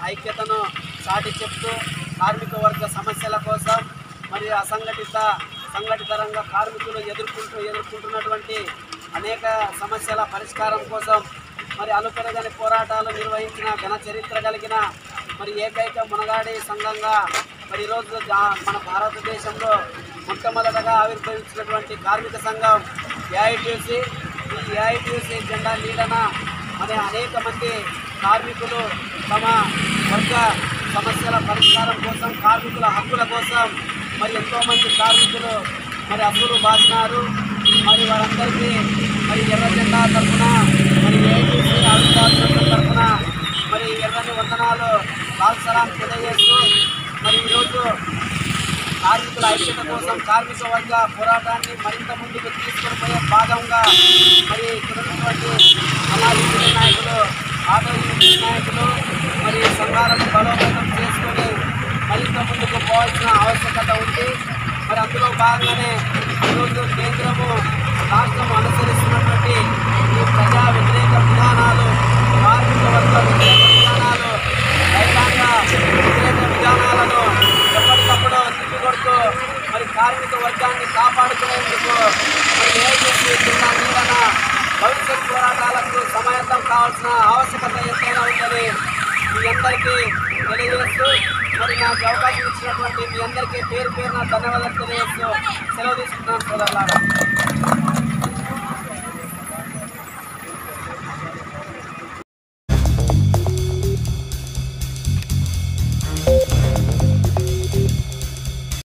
ఐక్యతను చాటి చెప్తూ కార్మిక వర్గ సమస్యల కోసం మరియు అసంఘటిత సంఘటిత రంగ కార్మికులు ఎదుర్కొంటూ ఎదుర్కొంటున్నటువంటి అనేక సమస్యల పరిష్కారం కోసం మరి అలుపెరగని పోరాటాలు నిర్వహించిన ఘన చరిత్ర కలిగిన మరి ఏకైక మునగాడి సంఘంగా మరి ఈరోజు జా- మన భారతదేశంలో మొట్టమొదటగా ఆవిర్భవించినటువంటి కార్మిక సంఘం ఏఐటీసీ ఈ ఏఐటీసీ జెండా నీడన మరి అనేక మంది కార్మికులు తమ వర్గ సమస్యల పరిష్కారం కోసం కార్మికుల హక్కుల కోసం మరి ఎంతోమంది కార్మికులు మరి హక్కులు బాసినారు మరి వారందరికీ మరి ఎర్ర జెండా తరఫున మరి ఏఐటీసీ ఆవిర్భావం తరఫున మరి ఎర్రని వందనాలు లాల్ సలాం తెలియజేస్తూ మరి ఈరోజు కార్మికుల ఐక్యత కోసం కార్మిక వర్గ పోరాటాన్ని మరింత ముందుకు తీసుకొని పోయే భాగంగా మరి ఇక్కడ ఉన్నటువంటి అనాది యూనియన్ నాయకులు ఆటో యూనియన్ నాయకులు మరి సంఘాలను బలోపేతం చేసుకొని మరింత ముందుకు పోవాల్సిన ఆవశ్యకత ఉంది మరి అందులో భాగంగానే ఈరోజు కేంద్రము రాష్ట్రం అనుసరిస్తున్నటువంటి ఈ ప్రజా వ్యతిరేక విధానాలు కార్మిక వర్గ వ్యతిరేక విధానాలు రైతాంగ వ్యతిరేక విధానాలను ఎప్పటికప్పుడు తిప్పికొడుతూ మరి కార్మిక వర్గాన్ని కాపాడుకునేందుకు మరి ఏజెన్సీ కింద నీడన భవిష్యత్ పోరాటాలకు సమాయత్తం కావాల్సిన ఆవశ్యకత ఎంతైనా ఉందని మీ అందరికీ తెలియజేస్తూ మరి నాకు అవకాశం ఇచ్చినటువంటి మీ అందరికీ పేరు పేరున ధన్యవాదాలు తెలియజేస్తూ సెలవు తీసుకుంటున్నాను సోదరులారా